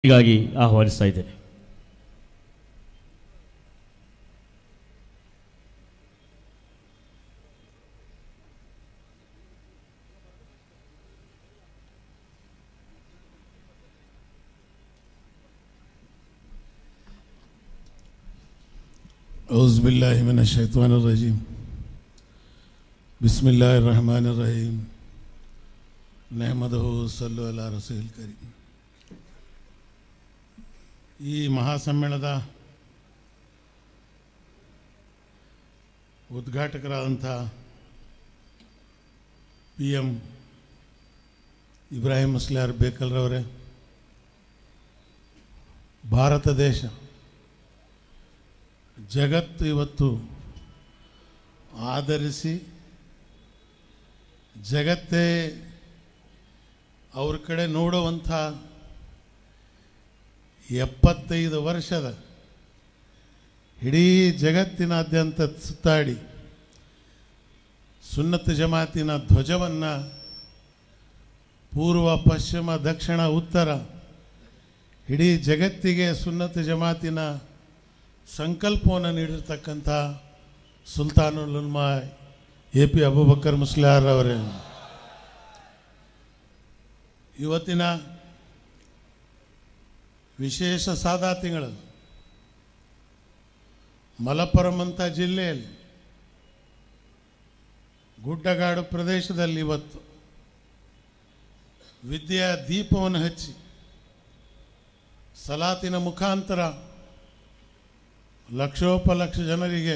ಹೀಗಾಗಿ ಆಹ್ವಾನಿಸ್ತಾ ಇದ್ದೇನೆ أعوذ بالله من الشيطان الرجيم بسم الله الرحمن الرحيم نحمده صلوا على رسول الكريم ಈ ಮಹಾಸಮ್ಮೇಳನದ ಉದ್ಘಾಟಕರಾದಂಥ ಪಿ ಎಂ ಇಬ್ರಾಹಿಂ ಮುಸ್ಲಿಯಾರ್ ಬೇಕಲ್ರವರೇ ಭಾರತ ದೇಶ ಜಗತ್ತು ಇವತ್ತು ಆಧರಿಸಿ ಜಗತ್ತೇ ಅವ್ರ ಕಡೆ ನೋಡುವಂಥ ಎಪ್ಪತ್ತೈದು ವರ್ಷದ ಇಡೀ ಜಗತ್ತಿನಾದ್ಯಂತ ಸುತ್ತಾಡಿ ಸುನ್ನತ ಜಮಾತಿನ ಧ್ವಜವನ್ನು ಪೂರ್ವ ಪಶ್ಚಿಮ ದಕ್ಷಿಣ ಉತ್ತರ ಇಡೀ ಜಗತ್ತಿಗೆ ಸುನ್ನತ ಜಮಾತಿನ ಸಂಕಲ್ಪವನ್ನು ನೀಡಿರ್ತಕ್ಕಂಥ ಸುಲ್ತಾನುಲ್ ಉಲ್ಮಾ ಎ ಪಿ ಅಬೂಬಕ್ಕರ್ ಮುಸ್ಲಿಯಾರ್ ಅವರೇ ಇವತ್ತಿನ ವಿಶೇಷ ಸಾದಾತಿಗಳು ಮಲಪ್ಪುರಮಂಥ ಜಿಲ್ಲೆಯಲ್ಲಿ ಗುಡ್ಡಗಾಡು ಪ್ರದೇಶದಲ್ಲಿ ಇವತ್ತು ವಿದ್ಯೆಯ ದೀಪವನ್ನು ಹಚ್ಚಿ ಸಲಾತಿನ ಮುಖಾಂತರ ಲಕ್ಷೋಪಲಕ್ಷ ಜನರಿಗೆ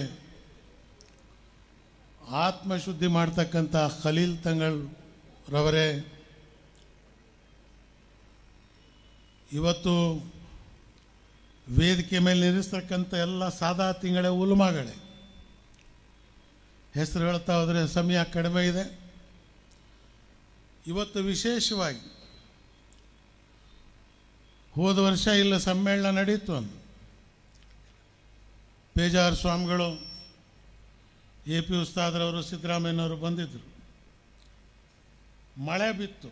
ಆತ್ಮಶುದ್ಧಿ ಮಾಡ್ತಕ್ಕಂಥ ಖಲೀಲ್ ತಂಗಳ್ ರವರೇ ಇವತ್ತು ವೇದಿಕೆ ಮೇಲೆ ನಿಲ್ಲಿಸ್ತಕ್ಕಂಥ ಎಲ್ಲ ಸಾದಾ ತಿಂಗಳೇ ಉಲ್ಮಾಗಳೇ ಹೆಸರು ಹೇಳ್ತಾ ಹೋದರೆ ಸಮಯ ಕಡಿಮೆ ಇದೆ ಇವತ್ತು ವಿಶೇಷವಾಗಿ ಹೋದ ವರ್ಷ ಇಲ್ಲ ಸಮ್ಮೇಳನ ನಡೀತು ಅಂದು ಪೇಜಾರ್ ಸ್ವಾಮಿಗಳು ಎ ಪಿ ಉಸ್ತಾದ್ರವರು ಸಿದ್ದರಾಮಯ್ಯನವರು ಬಂದಿದ್ದರು ಮಳೆ ಬಿತ್ತು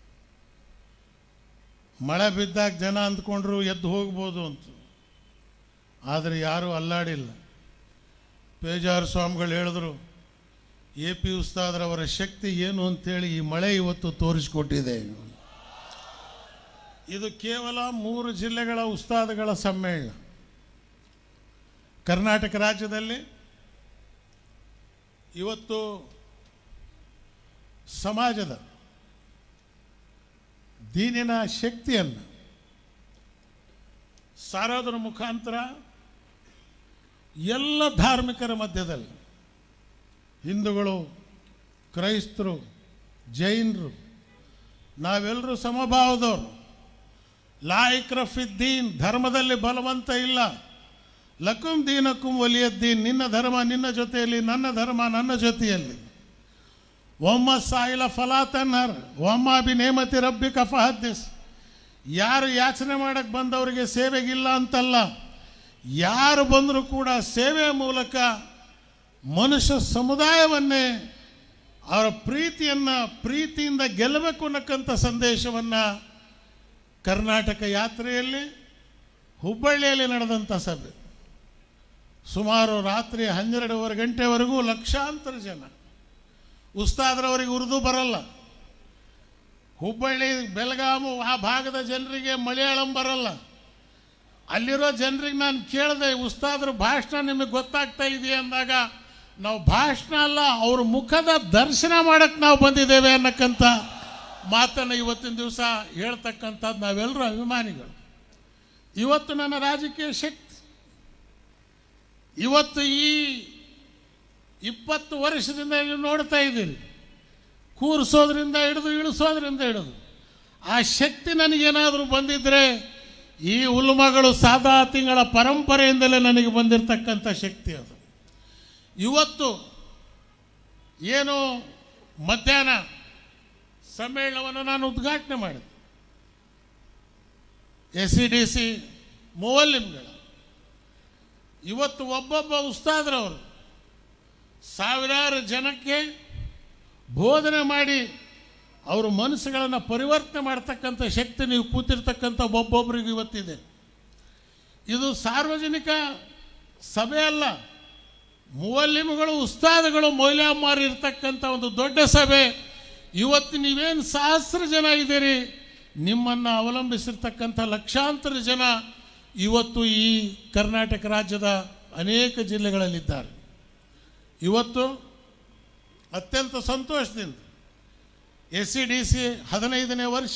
ಮಳೆ ಬಿದ್ದಾಗ ಜನ ಅಂದ್ಕೊಂಡ್ರು ಎದ್ದು ಹೋಗ್ಬೋದು ಅಂತ ಆದರೆ ಯಾರೂ ಅಲ್ಲಾಡಿಲ್ಲ ಪೇಜಾರ್ ಸ್ವಾಮಿಗಳು ಹೇಳಿದ್ರು ಎ ಪಿ ಉಸ್ತಾದ್ರವರ ಶಕ್ತಿ ಏನು ಅಂತೇಳಿ ಈ ಮಳೆ ಇವತ್ತು ತೋರಿಸಿಕೊಟ್ಟಿದೆ ಇದು ಕೇವಲ ಮೂರು ಜಿಲ್ಲೆಗಳ ಉಸ್ತಾದಗಳ ಸಮ್ಮೇಳನ ಕರ್ನಾಟಕ ರಾಜ್ಯದಲ್ಲಿ ಇವತ್ತು ಸಮಾಜದ ದೀನಿನ ಶಕ್ತಿಯನ್ನು ಸಾರೋದ್ರ ಮುಖಾಂತರ ಎಲ್ಲ ಧಾರ್ಮಿಕರ ಮಧ್ಯದಲ್ಲಿ ಹಿಂದೂಗಳು ಕ್ರೈಸ್ತರು ಜೈನರು ನಾವೆಲ್ಲರೂ ಸಮಭಾವದವರು ಲಾಯಿಕ್ರಫಿದ್ದೀನ್ ಧರ್ಮದಲ್ಲಿ ಬಲವಂತ ಇಲ್ಲ ಲಕುಂ ದೀನಕುಂ ಒಲಿಯದ್ದೀನ್ ನಿನ್ನ ಧರ್ಮ ನಿನ್ನ ಜೊತೆಯಲ್ಲಿ ನನ್ನ ಧರ್ಮ ನನ್ನ ಜೊತೆಯಲ್ಲಿ ಒಮ್ಮ ಸಾಯಿಲ ಫಲಾತನ್ನರ್ ಒಮ್ಮ ಬಿ ನೇಮತಿ ರಬ್ಬಿ ಕಫಹದ್ದಿಸ್ ಯಾರು ಯಾಚನೆ ಮಾಡಕ್ಕೆ ಬಂದವರಿಗೆ ಸೇವೆಗಿಲ್ಲ ಅಂತಲ್ಲ ಯಾರು ಬಂದರೂ ಕೂಡ ಸೇವೆಯ ಮೂಲಕ ಮನುಷ್ಯ ಸಮುದಾಯವನ್ನೇ ಅವರ ಪ್ರೀತಿಯನ್ನು ಪ್ರೀತಿಯಿಂದ ಗೆಲ್ಲಬೇಕು ಅನ್ನಕ್ಕಂಥ ಸಂದೇಶವನ್ನು ಕರ್ನಾಟಕ ಯಾತ್ರೆಯಲ್ಲಿ ಹುಬ್ಬಳ್ಳಿಯಲ್ಲಿ ನಡೆದಂಥ ಸಭೆ ಸುಮಾರು ರಾತ್ರಿ ಹನ್ನೆರಡೂವರೆ ಗಂಟೆವರೆಗೂ ಲಕ್ಷಾಂತರ ಜನ ಉಸ್ತಾದ್ರವರಿಗೆ ಉರ್ದು ಬರಲ್ಲ ಹುಬ್ಬಳ್ಳಿ ಬೆಳಗಾಮು ಆ ಭಾಗದ ಜನರಿಗೆ ಮಲಯಾಳಂ ಬರಲ್ಲ ಅಲ್ಲಿರೋ ಜನರಿಗೆ ನಾನು ಕೇಳಿದೆ ಉಸ್ತಾದ್ರ ಭಾಷಣ ನಿಮಗೆ ಗೊತ್ತಾಗ್ತಾ ಇದೆಯಾ ಅಂದಾಗ ನಾವು ಭಾಷಣ ಅಲ್ಲ ಅವ್ರ ಮುಖದ ದರ್ಶನ ಮಾಡಕ್ಕೆ ನಾವು ಬಂದಿದ್ದೇವೆ ಅನ್ನಕ್ಕಂಥ ಮಾತನ್ನು ಇವತ್ತಿನ ದಿವಸ ಹೇಳ್ತಕ್ಕಂಥದ್ದು ನಾವೆಲ್ಲರೂ ಅಭಿಮಾನಿಗಳು ಇವತ್ತು ನನ್ನ ರಾಜಕೀಯ ಶಕ್ತಿ ಇವತ್ತು ಈ ಇಪ್ಪತ್ತು ವರ್ಷದಿಂದ ನೀವು ನೋಡ್ತಾ ಇದ್ದೀರಿ ಕೂರಿಸೋದ್ರಿಂದ ಹಿಡಿದು ಇಳಿಸೋದ್ರಿಂದ ಹಿಡಿದು ಆ ಶಕ್ತಿ ನನಗೇನಾದರೂ ಬಂದಿದ್ದರೆ ಈ ಉಲ್ಮಗಳು ಸಾದಾ ತಿಂಗಳ ಪರಂಪರೆಯಿಂದಲೇ ನನಗೆ ಬಂದಿರತಕ್ಕಂಥ ಶಕ್ತಿ ಅದು ಇವತ್ತು ಏನು ಮಧ್ಯಾಹ್ನ ಸಮ್ಮೇಳನವನ್ನು ನಾನು ಉದ್ಘಾಟನೆ ಮಾಡಿದೆ ಎಸ್ ಸಿ ಡಿ ಸಿ ಮೂವಲ್ಲಿಮ್ಗಳ ಇವತ್ತು ಒಬ್ಬೊಬ್ಬ ಉಸ್ತಾದ್ರವರು ಸಾವಿರಾರು ಜನಕ್ಕೆ ಬೋಧನೆ ಮಾಡಿ ಅವ್ರ ಮನಸ್ಸುಗಳನ್ನು ಪರಿವರ್ತನೆ ಮಾಡ್ತಕ್ಕಂಥ ಶಕ್ತಿ ನೀವು ಕೂತಿರ್ತಕ್ಕಂಥ ಒಬ್ಬೊಬ್ಬರಿಗೂ ಇವತ್ತಿದೆ ಇದು ಸಾರ್ವಜನಿಕ ಸಭೆ ಅಲ್ಲ ಮುವಲ್ಲಿಮುಗಳು ಉಸ್ತಾದಗಳು ಮೌಲ್ಯಮಾರಿ ಇರ್ತಕ್ಕಂಥ ಒಂದು ದೊಡ್ಡ ಸಭೆ ಇವತ್ತು ನೀವೇನು ಸಹಸ್ರ ಜನ ಇದ್ದೀರಿ ನಿಮ್ಮನ್ನು ಅವಲಂಬಿಸಿರ್ತಕ್ಕಂಥ ಲಕ್ಷಾಂತರ ಜನ ಇವತ್ತು ಈ ಕರ್ನಾಟಕ ರಾಜ್ಯದ ಅನೇಕ ಜಿಲ್ಲೆಗಳಲ್ಲಿದ್ದಾರೆ ಇವತ್ತು ಅತ್ಯಂತ ಸಂತೋಷದಿಂದ ಎಸ್ ಸಿ ಡಿ ಸಿ ಹದಿನೈದನೇ ವರ್ಷ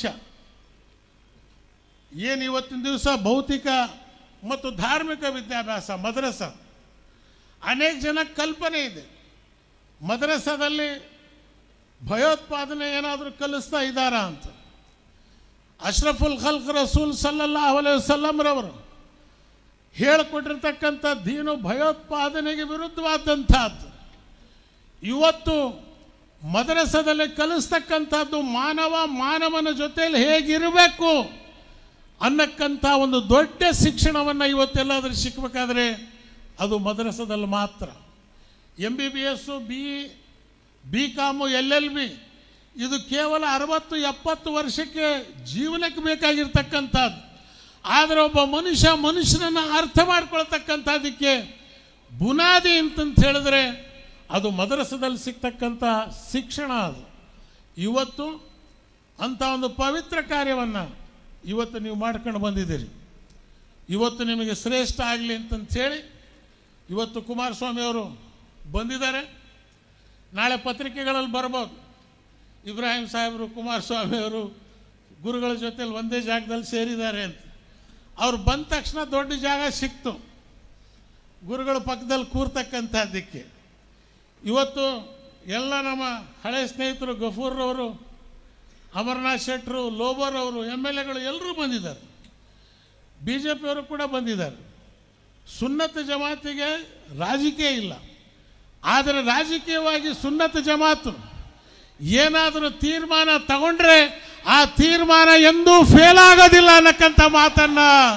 ಏನು ಇವತ್ತಿನ ದಿವಸ ಭೌತಿಕ ಮತ್ತು ಧಾರ್ಮಿಕ ವಿದ್ಯಾಭ್ಯಾಸ ಮದ್ರಸ ಅನೇಕ ಜನ ಕಲ್ಪನೆ ಇದೆ ಮದ್ರಸದಲ್ಲಿ ಭಯೋತ್ಪಾದನೆ ಏನಾದರೂ ಕಲಿಸ್ತಾ ಇದ್ದಾರಾ ಅಂತ ಅಶ್ರಫುಲ್ ಖಲ್ಕ್ ರಸೂಲ್ ಸಲ್ಲಲ್ಲಾಹು ಅಲೈಹಿ ವಸಲ್ಲಂರವರು ಹೇಳಿಕೊಟ್ಟಿರ್ತಕ್ಕಂಥ ದೀನು ಭಯೋತ್ಪಾದನೆಗೆ ವಿರುದ್ಧವಾದಂಥದ್ದು ಇವತ್ತು ಮದ್ರಸದಲ್ಲಿ ಕಲಿಸ್ತಕ್ಕಂಥದ್ದು ಮಾನವ ಮಾನವನ ಜೊತೆಯಲ್ಲಿ ಹೇಗಿರಬೇಕು ಅನ್ನಕ್ಕಂಥ ಒಂದು ದೊಡ್ಡ ಶಿಕ್ಷಣವನ್ನು ಇವತ್ತೆಲ್ಲಾದರೂ ಸಿಕ್ಕಬೇಕಾದ್ರೆ ಅದು ಮದ್ರಸದಲ್ಲಿ ಮಾತ್ರ M B B S B B com L L B ಇದು ಕೇವಲ ಅರವತ್ತು ಎಪ್ಪತ್ತು ವರ್ಷಕ್ಕೆ ಜೀವನಕ್ಕೆ ಬೇಕಾಗಿರ್ತಕ್ಕಂಥದ್ದು ಆದರೆ ಒಬ್ಬ ಮನುಷ್ಯ ಮನುಷ್ಯನನ್ನು ಅರ್ಥ ಮಾಡ್ಕೊಳ್ತಕ್ಕಂಥದ್ದಕ್ಕೆ ಬುನಾದಿ ಅಂತಂತ ಹೇಳಿದ್ರೆ ಅದು ಮದ್ರಸದಲ್ಲಿ ಸಿಗ್ತಕ್ಕಂಥ ಶಿಕ್ಷಣ ಅದು ಇವತ್ತು ಅಂಥ ಒಂದು ಪವಿತ್ರ ಕಾರ್ಯವನ್ನು ಇವತ್ತು ನೀವು ಮಾಡ್ಕೊಂಡು ಬಂದಿದ್ದೀರಿ ಇವತ್ತು ನಿಮಗೆ ಶ್ರೇಷ್ಠ ಆಗಲಿ ಅಂತಂಥೇಳಿ ಇವತ್ತು ಕುಮಾರಸ್ವಾಮಿ ಅವರು ಬಂದಿದ್ದಾರೆ ನಾಳೆ ಪತ್ರಿಕೆಗಳಲ್ಲಿ ಬರ್ಬೋದು ಇಬ್ರಾಹಿಂ ಸಾಹೇಬರು ಕುಮಾರಸ್ವಾಮಿ ಅವರು ಗುರುಗಳ ಜೊತೆಲಿ ಒಂದೇ ಜಾಗದಲ್ಲಿ ಸೇರಿದ್ದಾರೆ ಅಂತ ಅವ್ರು ಬಂದ ತಕ್ಷಣ ದೊಡ್ಡ ಜಾಗ ಸಿಕ್ತು ಗುರುಗಳ ಪಕ್ಕದಲ್ಲಿ ಕೂರ್ತಕ್ಕಂಥದ್ದಕ್ಕೆ ಇವತ್ತು ಎಲ್ಲ ನಮ್ಮ ಹಳೆ ಸ್ನೇಹಿತರು ಗಫೂರ್ರವರು ಅಮರನಾಥ್ ಶೆಟ್ಟರು ಲೋಬರ್ ಅವರು ಎಮ್ ಎಲ್ ಎಗಳು ಎಲ್ಲರೂ ಬಂದಿದ್ದಾರೆ ಬಿ ಜೆ ಪಿಯವರು ಕೂಡ ಬಂದಿದ್ದಾರೆ ಸುನ್ನತ ಜಮಾತಿಗೆ ರಾಜಕೀಯ ಇಲ್ಲ ಆದರೆ ರಾಜಕೀಯವಾಗಿ ಸುನ್ನತ ಜಮಾತು ಏನಾದರೂ ತೀರ್ಮಾನ ತಗೊಂಡ್ರೆ ಆ ತೀರ್ಮಾನ ಎಂದೂ ಫೇಲ್ ಆಗೋದಿಲ್ಲ ಅನ್ನಕ್ಕಂಥ ಮಾತನ್ನ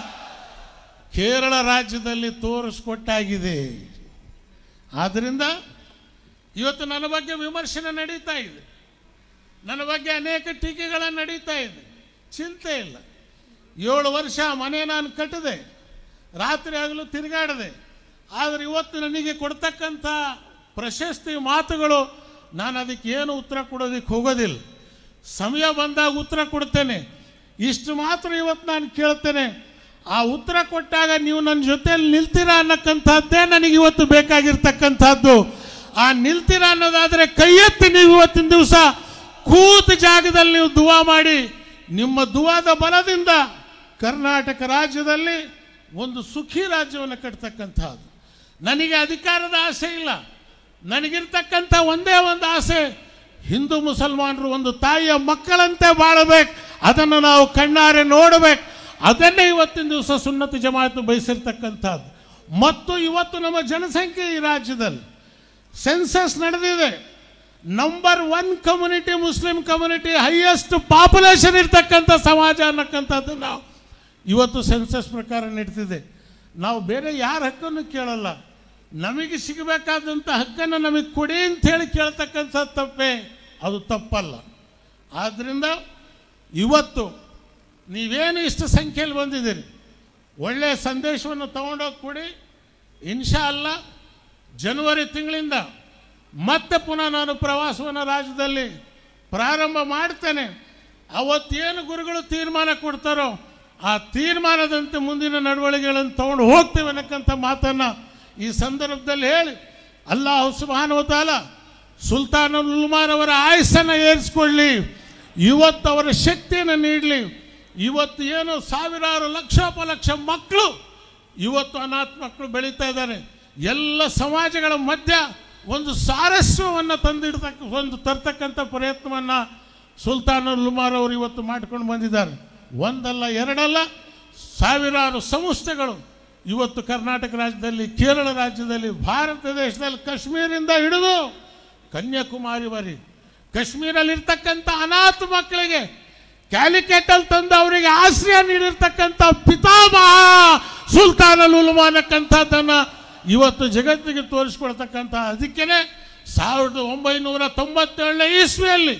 ಕೇರಳ ರಾಜ್ಯದಲ್ಲಿ ತೋರಿಸ್ಕೊಟ್ಟಾಗಿದೆ ಆದ್ದರಿಂದ ಇವತ್ತು ನನ್ನ ಬಗ್ಗೆ ವಿಮರ್ಶನೆ ನಡೀತಾ ಇದೆ ನನ್ನ ಬಗ್ಗೆ ಅನೇಕ ಟೀಕೆಗಳನ್ನು ನಡೀತಾ ಇದೆ ಚಿಂತೆ ಇಲ್ಲ ಏಳು ವರ್ಷ ಮನೆ ನಾನು ಕಟ್ಟಿದೆ ರಾತ್ರಿ ಆಗಲು ತಿರುಗಾಡಿದೆ ಆದರೆ ಇವತ್ತು ನನಗೆ ಕೊಡ್ತಕ್ಕಂಥ ಪ್ರಶಸ್ತಿ ಮಾತುಗಳು ನಾನು ಅದಕ್ಕೆ ಏನು ಉತ್ತರ ಕೊಡೋದಕ್ಕೆ ಹೋಗೋದಿಲ್ಲ ಸಮಯ ಬಂದಾಗ ಉತ್ತರ ಕೊಡ್ತೇನೆ ಇಷ್ಟು ಮಾತ್ರ ಇವತ್ತು ನಾನು ಕೇಳ್ತೇನೆ ಆ ಉತ್ತರ ಕೊಟ್ಟಾಗ ನೀವು ನನ್ನ ಜೊತೆಯಲ್ಲಿ ನಿಲ್ತೀರಾ ಅನ್ನಕ್ಕಂಥದ್ದೇ ನನಗೆ ಇವತ್ತು ಬೇಕಾಗಿರ್ತಕ್ಕಂಥದ್ದು ಆ ನಿಲ್ತೀರಾ ಅನ್ನೋದಾದರೆ ಕೈ ಎತ್ತಿ ನೀವು ಇವತ್ತಿನ ದಿವಸ ಕೂತ ಜಾಗದಲ್ಲಿ ನೀವು ದುವಾ ಮಾಡಿ ನಿಮ್ಮ ದುವಾದ ಬಲದಿಂದ ಕರ್ನಾಟಕ ರಾಜ್ಯದಲ್ಲಿ ಒಂದು ಸುಖಿ ರಾಜ್ಯವನ್ನು ಕಟ್ತಕ್ಕಂಥದ್ದು ನನಗೆ ಅಧಿಕಾರದ ಆಸೆ ಇಲ್ಲ ನನಗಿರ್ತಕ್ಕಂಥ ಒಂದೇ ಒಂದು ಆಸೆ ಹಿಂದೂ ಮುಸಲ್ಮಾನರು ಒಂದು ತಾಯಿಯ ಮಕ್ಕಳಂತೆ ಬಾಳಬೇಕು ಅದನ್ನು ನಾವು ಕಣ್ಣಾರೆ ನೋಡಬೇಕು ಅದನ್ನೇ ಇವತ್ತಿನ ದಿವಸ ಸುನ್ನತ ಜಮಾತು ಬಯಸಿರ್ತಕ್ಕಂಥದ್ದು ಮತ್ತು ಇವತ್ತು ನಮ್ಮ ಜನಸಂಖ್ಯೆ ಈ ರಾಜ್ಯದಲ್ಲಿ ಸೆನ್ಸಸ್ ನಡೆದಿದೆ number one community Muslim community highest population ಇರ್ತಕ್ಕಂಥ ಸಮಾಜ ಅನ್ನಕ್ಕಂಥದ್ದು ನಾವು ಇವತ್ತು ಸೆನ್ಸಸ್ ಪ್ರಕಾರ ನಡೀತಿದೆ ನಾವು ಬೇರೆ ಯಾರ ಹಕ್ಕನ್ನು ಕೇಳಲ್ಲ ನಮಗೆ ಸಿಗಬೇಕಾದಂಥ ಹಕ್ಕನ್ನು ನಮಗೆ ಕೊಡಿ ಅಂತ ಹೇಳಿ ಕೇಳ್ತಕ್ಕಂಥ ತಪ್ಪೇ ಅದು ತಪ್ಪಲ್ಲ ಆದ್ದರಿಂದ ಇವತ್ತು ನೀವೇನು ಇಷ್ಟು ಸಂಖ್ಯೆಯಲ್ಲಿ ಬಂದಿದ್ದೀರಿ ಒಳ್ಳೆಯ ಸಂದೇಶವನ್ನು ತಗೊಂಡೋಗಿ ಕೊಡಿ ಇನ್ಶಾ ಅಲ್ಲ ಜನವರಿ ತಿಂಗಳಿಂದ ಮತ್ತೆ ಪುನಃ ನಾನು ಪ್ರವಾಸವನ್ನು ರಾಜ್ಯದಲ್ಲಿ ಪ್ರಾರಂಭ ಮಾಡ್ತೇನೆ ಅವತ್ತೇನು ಗುರುಗಳು ತೀರ್ಮಾನ ಕೊಡ್ತಾರೋ ಆ ತೀರ್ಮಾನದಂತೆ ಮುಂದಿನ ನಡವಳಿಕೆಗಳನ್ನು ತಗೊಂಡು ಹೋಗ್ತೇವೆ ಅನ್ನಕ್ಕಂಥ ಮಾತನ್ನು ಈ ಸಂದರ್ಭದಲ್ಲಿ ಹೇಳಿ ಅಲ್ಲಾಹು ಸುಬಾನುವತಾಲ ಸುಲ್ತಾನುಲ್ ಉಲ್ಮಾನ್ ಅವರ ಆಯಸ್ಸನ್ನು ಏರಿಸ್ಕೊಳ್ಳಿ ಇವತ್ತು ಅವರ ಶಕ್ತಿಯನ್ನು ನೀಡಲಿ ಇವತ್ತು ಏನು ಸಾವಿರಾರು ಲಕ್ಷೋಪಲಕ್ಷ ಮಕ್ಕಳು ಇವತ್ತು ಅನಾಥ ಮಕ್ಕಳು ಬೆಳೀತಾ ಇದ್ದಾರೆ ಎಲ್ಲ ಸಮಾಜಗಳ ಮಧ್ಯ ಒಂದು ಸಾರಸ್ಯವನ್ನು ತಂದಿಡ್ತಕ್ಕ ಒಂದು ತರ್ತಕ್ಕಂಥ ಪ್ರಯತ್ನವನ್ನು ಸುಲ್ತಾನುಲ್ ಉಲ್ಮಾರ್ ಅವರು ಇವತ್ತು ಮಾಡ್ಕೊಂಡು ಬಂದಿದ್ದಾರೆ ಒಂದಲ್ಲ ಎರಡಲ್ಲ ಸಾವಿರಾರು ಸಂಸ್ಥೆಗಳು ಇವತ್ತು ಕರ್ನಾಟಕ ರಾಜ್ಯದಲ್ಲಿ ಕೇರಳ ರಾಜ್ಯದಲ್ಲಿ ಭಾರತ ದೇಶದಲ್ಲಿ ಕಾಶ್ಮೀರಿಂದ ಹಿಡಿದು ಕನ್ಯಾಕುಮಾರಿವರೆಗೆ ಕಾಶ್ಮೀರಲ್ಲಿರ್ತಕ್ಕಂಥ ಅನಾಥ ಮಕ್ಕಳಿಗೆ ಕ್ಯಾಲಿಕೆಟಲ್ಲಿ ತಂದು ಅವರಿಗೆ ಆಶ್ರಯ ನೀಡಿರ್ತಕ್ಕಂಥ ಪಿತಾಮಹ ಸುಲ್ತಾನ್ ಅಲ್ ಉಲ್ಮಾನಕ್ಕಂಥದ್ದನ್ನು ಇವತ್ತು ಜಗತ್ತಿಗೆ ತೋರಿಸ್ಕೊಳ್ತಕ್ಕಂಥ ಅದಕ್ಕೇ ಸಾವಿರದ ಒಂಬೈನೂರ ತೊಂಬತ್ತೇಳನೇ ಇಸ್ವಿಯಲ್ಲಿ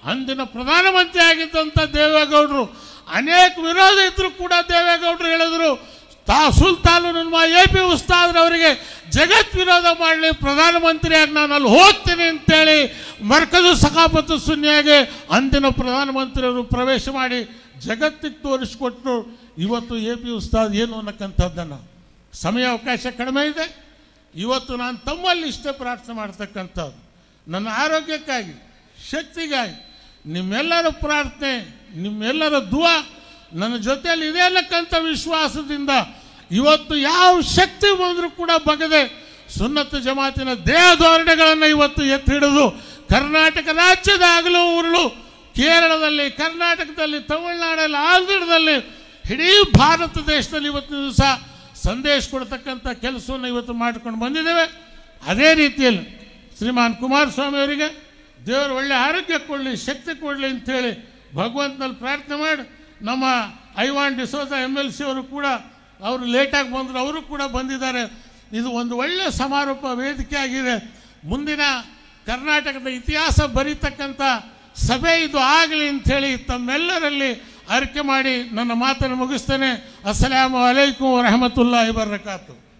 ಅಂದಿನ ಪ್ರಧಾನಮಂತ್ರಿ ಆಗಿದ್ದಂಥ ದೇವೇಗೌಡರು ಅನೇಕ ವಿರೋಧ ಇದ್ರು ಕೂಡ ದೇವೇಗೌಡರು ಹೇಳಿದ್ರು ತಾ ಸುಲ್ತಾನು ನಮ್ಮ ಎ ಪಿ ಉಸ್ತಾದ್ರವರಿಗೆ ಜಗತ್ ವಿರೋಧ ಮಾಡಲಿ ಪ್ರಧಾನಮಂತ್ರಿಯಾಗಿ ನಾನು ಅಲ್ಲಿ ಹೋಗ್ತೀನಿ ಅಂತೇಳಿ ಮರ್ಕಜು ಸಖಾಪತ್ತು ಸುನ್ನಿಯಾಗಿ ಅಂದಿನ ಪ್ರಧಾನಮಂತ್ರಿಯವರು ಪ್ರವೇಶ ಮಾಡಿ ಜಗತ್ತಿಗೆ ತೋರಿಸ್ಕೊಟ್ರು ಇವತ್ತು ಎ ಪಿ ಉಸ್ತಾದ್ ಏನು ಅನ್ನಕ್ಕಂಥದ್ದನ್ನು ಸಮಯ ಅವಕಾಶ ಕಡಿಮೆ ಇದೆ ಇವತ್ತು ನಾನು ತಮ್ಮಲ್ಲಿ ಇಷ್ಟೇ ಪ್ರಾರ್ಥನೆ ಮಾಡ್ತಕ್ಕಂಥದ್ದು ನನ್ನ ಆರೋಗ್ಯಕ್ಕಾಗಿ ಶಕ್ತಿಗಾಗಿ ನಿಮ್ಮೆಲ್ಲರ ಪ್ರಾರ್ಥನೆ ನಿಮ್ಮೆಲ್ಲರ ದುವಾ ನನ್ನ ಜೊತೆಯಲ್ಲಿ ಇದೆ ಅನ್ನಕ್ಕಂಥ ವಿಶ್ವಾಸದಿಂದ ಇವತ್ತು ಯಾವ ಶಕ್ತಿ ಬಂದರೂ ಕೂಡ ಬಗದೆ ಸುನ್ನತ ಜಮಾತಿನ ದೇಹ ಧೋರಣೆಗಳನ್ನು ಇವತ್ತು ಎತ್ತಿ ಹಿಡಿದು ಕರ್ನಾಟಕ ರಾಜ್ಯದ ಹಗಲು ಉರುಳು ಕೇರಳದಲ್ಲಿ ಕರ್ನಾಟಕದಲ್ಲಿ ತಮಿಳುನಾಡಲ್ಲಿ ಆಂಧ್ರದಲ್ಲಿ ಇಡೀ ಭಾರತ ದೇಶದಲ್ಲಿ ಇವತ್ತಿನ ದಿವಸ ಸಂದೇಶ ಕೊಡ್ತಕ್ಕಂಥ ಕೆಲಸವನ್ನು ಇವತ್ತು ಮಾಡಿಕೊಂಡು ಬಂದಿದ್ದೇವೆ ಅದೇ ರೀತಿಯಲ್ಲಿ ಶ್ರೀಮಾನ್ ಕುಮಾರಸ್ವಾಮಿ ಅವರಿಗೆ ದೇವರು ಒಳ್ಳೆ ಆರೋಗ್ಯ ಕೊಡಲಿ ಶಕ್ತಿ ಕೊಡಲಿ ಅಂತೇಳಿ ಭಗವಂತನಲ್ಲಿ ಪ್ರಾರ್ಥನೆ ಮಾಡಿ ನಮ್ಮ Ivan D'Souza M L C ಅವರು ಕೂಡ ಅವರು ಲೇಟಾಗಿ ಬಂದರು ಅವರು ಕೂಡ ಬಂದಿದ್ದಾರೆ ಇದು ಒಂದು ಒಳ್ಳೆಯ ಸಮಾರೋಪ ವೇದಿಕೆ ಆಗಿದೆ ಮುಂದಿನ ಕರ್ನಾಟಕದ ಇತಿಹಾಸ ಬರೀತಕ್ಕಂಥ ಸಭೆ ಇದು ಆಗಲಿ ಅಂಥೇಳಿ ತಮ್ಮೆಲ್ಲರಲ್ಲಿ ಅರಿಕೆ ಮಾಡಿ ನನ್ನ ಮಾತನ್ನು ಮುಗಿಸ್ತೇನೆ ಅಸ್ಸಲಾಮು ಅಲೈಕುಂ ವರಹಮತುಲ್ಲಾಹಿ ಬರ್ರಕಾತು